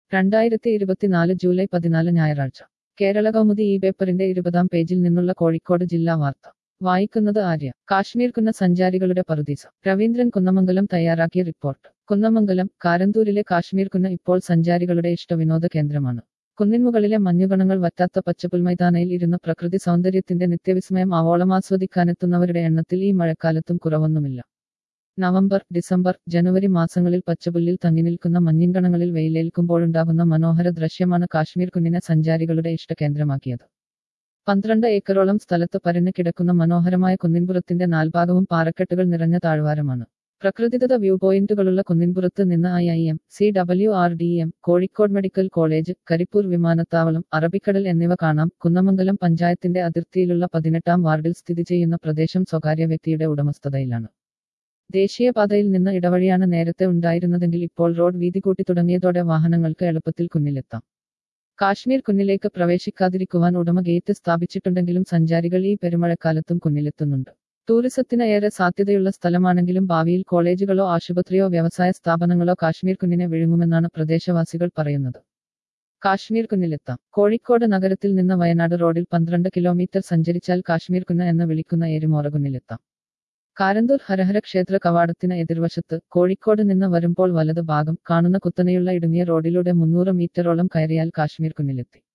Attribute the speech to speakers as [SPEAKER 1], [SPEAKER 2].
[SPEAKER 1] രണ്ടായിരത്തി ഇരുപത്തിനാല് ജൂലൈ പതിനാല് ഞായറാഴ്ച കേരള കൗമുദി ഈ പേപ്പറിന്റെ ഇരുപതാം പേജിൽ നിന്നുള്ള കോഴിക്കോട് ജില്ലാ വാർത്ത വായിക്കുന്നത് ആര്യ കാശ്മീർ കുന്ന സഞ്ചാരികളുടെ പറുദീസ രവീന്ദ്രൻ കുന്നമംഗലം തയ്യാറാക്കിയ റിപ്പോർട്ട് കുന്നമംഗലം കാരന്തൂരിലെ കാശ്മീർ കുന്ന ഇപ്പോൾ സഞ്ചാരികളുടെ ഇഷ്ട വിനോദ കേന്ദ്രമാണ് കുന്നിൻമുകളിലെ മഞ്ഞുകണങ്ങൾ വറ്റാത്ത പച്ചപ്പുൽമൈതാനയിൽ ഇരുന്ന പ്രകൃതി സൗന്ദര്യത്തിന്റെ നിത്യവിസ്മയം ആവോളം ആസ്വദിക്കാനെത്തുന്നവരുടെ എണ്ണത്തിൽ ഈ മഴക്കാലത്തും കുറവൊന്നുമില്ല നവംബർ ഡിസംബർ ജനുവരി മാസങ്ങളിൽ പച്ചപുല്ലിൽ തങ്ങി നിൽക്കുന്ന മഞ്ഞിൻകണങ്ങളിൽ വെയിലേൽക്കുമ്പോഴുണ്ടാകുന്ന മനോഹര ദൃശ്യമാണ് കാശ്മീർ കുന്നിനെ സഞ്ചാരികളുടെ ഇഷ്ടകേന്ദ്രമാക്കിയത് പന്ത്രണ്ട് ഏക്കറോളം സ്ഥലത്ത് പരന്നു കിടക്കുന്ന മനോഹരമായ കുന്നിൻപുറത്തിന്റെ നാൽഭാഗവും പാറക്കെട്ടുകൾ നിറഞ്ഞ താഴ്വാരമാണ് പ്രകൃതിദത്ത വ്യൂ പോയിന്റുകളുള്ള കുന്നിൻപുറത്ത് നിന്ന് I I M C W R D M Kozhikode medical college Karipur വിമാനത്താവളം അറബിക്കടൽ എന്നിവ കാണാം കുന്നമംഗലം പഞ്ചായത്തിന്റെ അതിർത്തിയിലുള്ള പതിനെട്ടാം വാർഡിൽ സ്ഥിതി ചെയ്യുന്ന പ്രദേശം സ്വകാര്യ വ്യക്തിയുടെ ഉടമസ്ഥതയിലാണ് ദേശീയപാതയിൽ നിന്ന് ഇടവഴിയാണ് നേരത്തെ ഉണ്ടായിരുന്നതെങ്കിൽ ഇപ്പോൾ റോഡ് വീതി കൂട്ടി തുടങ്ങിയതോടെ വാഹനങ്ങൾക്ക് എളുപ്പത്തിൽ കുന്നിലെത്താം കാശ്മീർ കുന്നിലേക്ക് പ്രവേശിക്കാതിരിക്കുവാൻ ഉടമ ഗേറ്റ് സ്ഥാപിച്ചിട്ടുണ്ടെങ്കിലും സഞ്ചാരികൾ ഈ പെരുമഴക്കാലത്തും കുന്നിലെത്തുന്നുണ്ട് ടൂറിസത്തിന് ഏറെ സാധ്യതയുള്ള സ്ഥലമാണെങ്കിലും ഭാവിയിൽ കോളേജുകളോ ആശുപത്രിയോ വ്യവസായ സ്ഥാപനങ്ങളോ കാശ്മീർ കുന്നിനെ വിഴുങ്ങുമെന്നാണ് പ്രദേശവാസികൾ പറയുന്നത് കാശ്മീർ കുന്നിലെത്താം കോഴിക്കോട് നഗരത്തിൽ നിന്ന് വയനാട് റോഡിൽ പന്ത്രണ്ട് കിലോമീറ്റർ സഞ്ചരിച്ചാൽ കാശ്മീർ കുന്ന് എന്ന് വിളിക്കുന്ന ഏരുമോറ കുന്നിലെത്താം കാരന്തൂർ ഹരഹര ക്ഷേത്ര കവാടത്തിന് എതിർവശത്ത് കോഴിക്കോട് നിന്ന് വരുമ്പോൾ വലത് ഭാഗം കാണുന്ന കുത്തനെയുള്ള ഇടുങ്ങിയ റോഡിലൂടെ മുന്നൂറ് മീറ്ററോളം കയറിയാൽ കാശ്മീർ കുന്നിലെത്തി